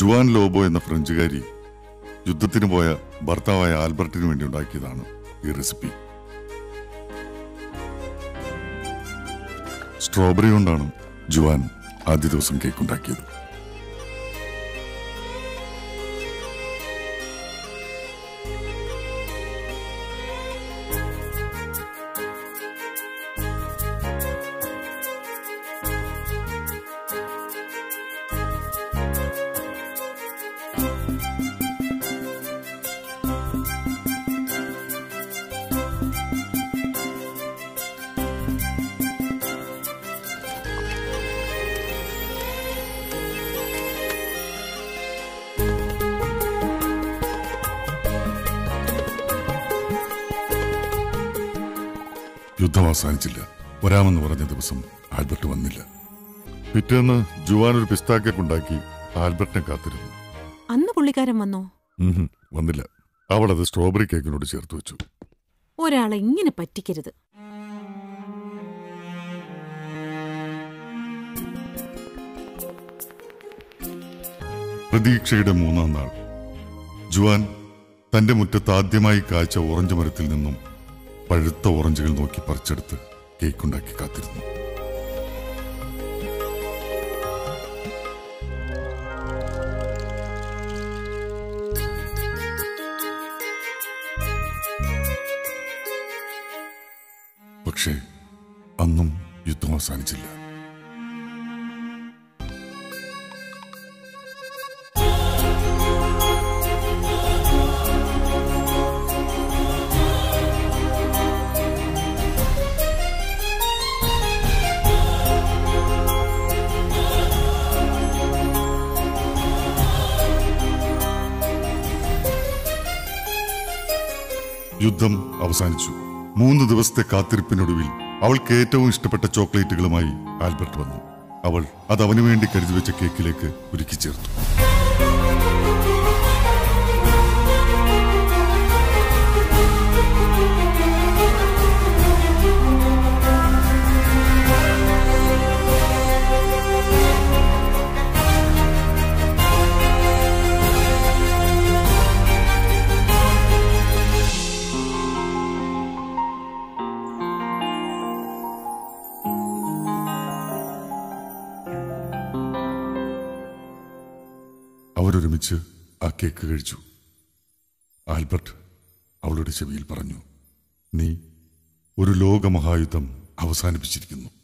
Juan Lobo എന്ന ഫ്രഞ്ചുകാരി യുദ്ധത്തിന് പോയ ഭർത്താവായ ആൽബർട്ടിന് വേണ്ടി ഉണ്ടാക്കിയതാണ് ഈ റെസിപ്പി സ്ട്രോബെറി കൊണ്ടാണ് ജുവാൻ ആദ്യ ദിവസം കേക്ക് ഉണ്ടാക്കിയത് യുദ്ധം അവസാനിച്ചില്ല വരാമെന്ന് പറഞ്ഞ ദിവസം ആൽബർട്ട് വന്നില്ല പിറ്റേന്ന് ജുവാൻ ഒരു പിസ്താ കേക്ക് ഉണ്ടാക്കി ആൽബർട്ടിനെ കാത്തിരുന്നു അന്ന് പുള്ളിക്കാരൻ വന്നോ ഉഹും, വന്നില്ല അവൾ അത് സ്ട്രോബെറി കേക്കിനോട് ചേർത്ത് വെച്ചു ഒരാളെ ഇങ്ങനെ പറ്റിക്കരുത് പ്രതീക്ഷയുടെ മൂന്നാം നാൾ ജുവാൻ തന്റെ മുറ്റത്ത് ആദ്യമായി കായ്ച്ച ഓറഞ്ച് മരത്തിൽ നിന്നും പഴുത്ത ഓറഞ്ചുകൾ നോക്കി പറിച്ചെടുത്ത് കേക്കുണ്ടാക്കി കാത്തിരുന്നു പക്ഷേ അന്നും യുദ്ധം അവസാനിച്ചില്ല യുദ്ധം അവസാനിച്ചു മൂന്ന് ദിവസത്തെ കാത്തിരിപ്പിനൊടുവിൽ അവൾക്ക് ഏറ്റവും ഇഷ്ടപ്പെട്ട ചോക്ലേറ്റുകളുമായി ആൽബർട്ട് വന്നു അവൾ അത് അവനു വേണ്ടി കരുതി വെച്ച കേക്കിലേക്ക് ഒരുക്കി ചേർത്തു അവരൊരുമിച്ച് ആ കേക്ക് കഴിച്ചു ആൽബർട്ട് അവളുടെ ചെവിയിൽ പറഞ്ഞു നീ ഒരു ലോകമഹായുദ്ധം അവസാനിപ്പിച്ചിരിക്കുന്നു